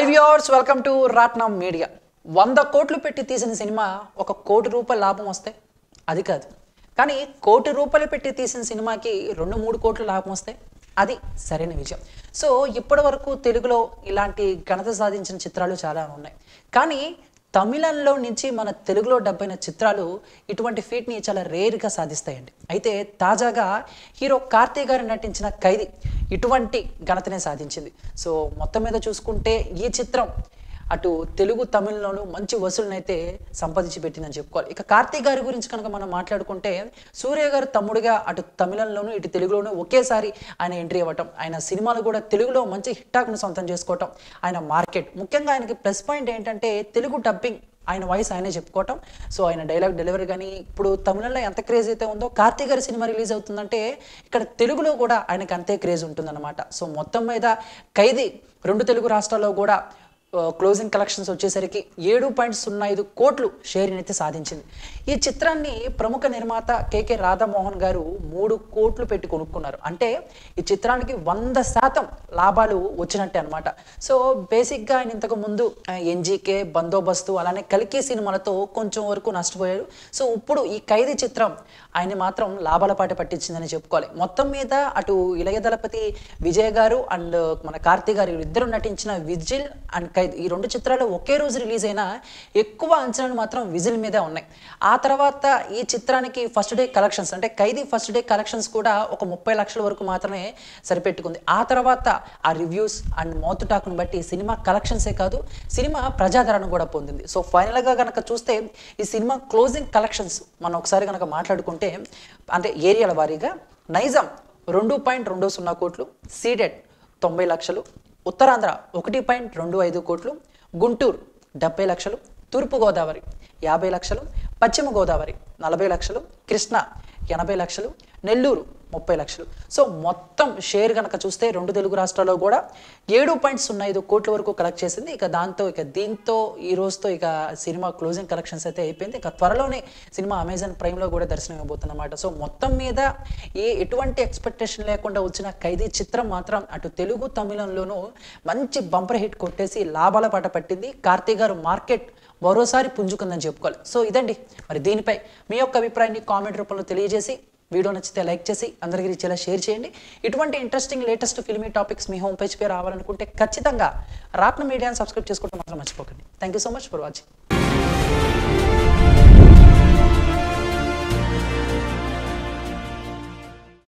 hi viewers welcome to Ratnam media వంద కోట్లు పెట్టి తీసిన సినిమా ఒక కోటి రూపాయల లాభం వస్తే అది కాదు కానీ కోటి రూపాయలు పెట్టి తీసిన సినిమాకి రెండు మూడు కోట్ల లాభం వస్తే అది సరైన విజయం సో ఇప్పటి వరకు తెలుగులో ఇలాంటి ఘనత సాధించిన చిత్రాలు చాలా ఉన్నాయి కానీ తమిళంలో నుంచి మన తెలుగులో డబ్బైన చిత్రాలు ఇటువంటి ఫీట్ని చాలా రేర్గా సాధిస్తాయండి అయితే తాజాగా హీరో కార్తీ గారు నటించిన ఖైదీ ఇటువంటి ఘనతనే సాధించింది సో మొత్తం మీద చూసుకుంటే ఈ చిత్రం అటు తెలుగు తమిళ్లోనూ మంచి వసూలునైతే సంపాదించి పెట్టిందని చెప్పుకోవాలి ఇక కార్తీక్ గారి గురించి కనుక మనం మాట్లాడుకుంటే సూర్య గారు తమ్ముడుగా అటు తమిళంలోనూ ఇటు తెలుగులోనూ ఒకేసారి ఆయన ఎంట్రీ అవ్వటం ఆయన సినిమాలు కూడా తెలుగులో మంచి హిట్టాక్ను సొంతం చేసుకోవటం ఆయన మార్కెట్ ముఖ్యంగా ఆయనకి ప్లస్ పాయింట్ ఏంటంటే తెలుగు డబ్బింగ్ ఆయన వాయిస్ ఆయనే చెప్పుకోవటం సో ఆయన డైలాగ్ డెలివరీ కానీ ఇప్పుడు తమిళంలో ఎంత క్రేజ్ అయితే ఉందో కార్తీక్ గారి సినిమా రిలీజ్ అవుతుందంటే ఇక్కడ తెలుగులో కూడా ఆయనకి అంతే క్రేజ్ ఉంటుందన్నమాట సో మొత్తం మీద ఖైదీ రెండు తెలుగు రాష్ట్రాల్లో కూడా క్లోజింగ్ కలెక్షన్స్ వచ్చేసరికి ఏడు పాయింట్ సున్నా ఐదు కోట్లు షేర్ని అయితే సాధించింది ఈ చిత్రాన్ని ప్రముఖ నిర్మాత కేకే రాధామోహన్ గారు మూడు కోట్లు పెట్టి కొనుక్కున్నారు అంటే ఈ చిత్రానికి వంద శాతం లాభాలు వచ్చినట్టే అనమాట సో బేసిక్గా ఆయన ఇంతకు ముందు ఎన్జీకే బందోబస్తు అలానే కలికి సినిమాలతో కొంచెం వరకు నష్టపోయారు సో ఇప్పుడు ఈ ఖైదీ చిత్రం ఆయన మాత్రం లాభాల పాట పట్టించిందని చెప్పుకోవాలి మొత్తం మీద అటు ఇళయ దళపతి విజయ్ గారు అండ్ మన కార్తీ గారు ఇద్దరు నటించిన విజిల్ అండ్ ఖైద్ ఈ రెండు చిత్రాలు ఒకే రోజు రిలీజ్ అయినా ఎక్కువ అంచనాలు మాత్రం విజిల్ మీదే ఉన్నాయి ఆ తర్వాత ఈ చిత్రానికి ఫస్ట్ డే కలెక్షన్స్ అంటే ఖైదీ ఫస్ట్ డే కలెక్షన్స్ కూడా ఒక ముప్పై లక్షల వరకు మాత్రమే సరిపెట్టుకుంది ఆ తర్వాత ఆ రివ్యూస్ అండ్ మౌత్ టాక్ను బట్టి సినిమా కలెక్షన్సే కాదు సినిమా ప్రజాదరణ కూడా పొందింది సో ఫైనల్గా కనుక చూస్తే ఈ సినిమా క్లోజింగ్ కలెక్షన్స్ మనం ఒకసారి కనుక మాట్లాడుకుంటే అంటే ఏరియాల వారీగా నైజాం రెండు పాయింట్ రెండు సున్నా కోట్లు సీడెడ్ తొంభై లక్షలు ఉత్తరాంధ్ర ఒకటి పాయింట్ రెండు ఐదు కోట్లు గుంటూరు డెబ్బై లక్షలు తూర్పుగోదావరి యాభై లక్షలు పశ్చిమ గోదావరి నలభై లక్షలు కృష్ణా ఎనభై లక్షలు నెల్లూరు ముప్పై లక్షలు సో మొత్తం షేర్ కనుక చూస్తే రెండు తెలుగు రాష్ట్రాల్లో కూడా ఏడు పాయింట్ సున్నా ఐదు కోట్ల వరకు కలెక్ట్ చేసింది ఇక దాంతో ఇక దీంతో ఈ రోజుతో ఇక సినిమా క్లోజింగ్ కలెక్షన్స్ అయితే అయిపోయింది ఇక త్వరలోనే సినిమా అమెజాన్ ప్రైమ్లో కూడా దర్శనం ఇవ్వబోతున్నమాట సో మొత్తం మీద ఏ ఎటువంటి ఎక్స్పెక్టేషన్ లేకుండా వచ్చిన ఖైదీ చిత్రం మాత్రం అటు తెలుగు తమిళంలోనూ మంచి బంపర్ హిట్ కొట్టేసి లాభాల పాట పట్టింది కార్తీ గారు మార్కెట్ మరోసారి పుంజుకుందని చెప్పుకోవాలి సో ఇదండి మరి దీనిపై మీ యొక్క అభిప్రాయాన్ని కామెంట్ రూపంలో తెలియజేసి వీడియో నచ్చితే లైక్ చేసి అందరికీ రీచేలా షేర్ చేయండి ఇటువంటి ఇంట్రెస్టింగ్ లేటెస్ట్ ఫిల్మీ టాపిక్స్ మీ హోమ్ పేజ్పై రావాలనుకుంటే ఖచ్చితంగా రాట్న మీడియాని సబ్స్క్రైబ్ చేసుకోవడం మాత్రం మర్చిపోకండి thank you so much for watching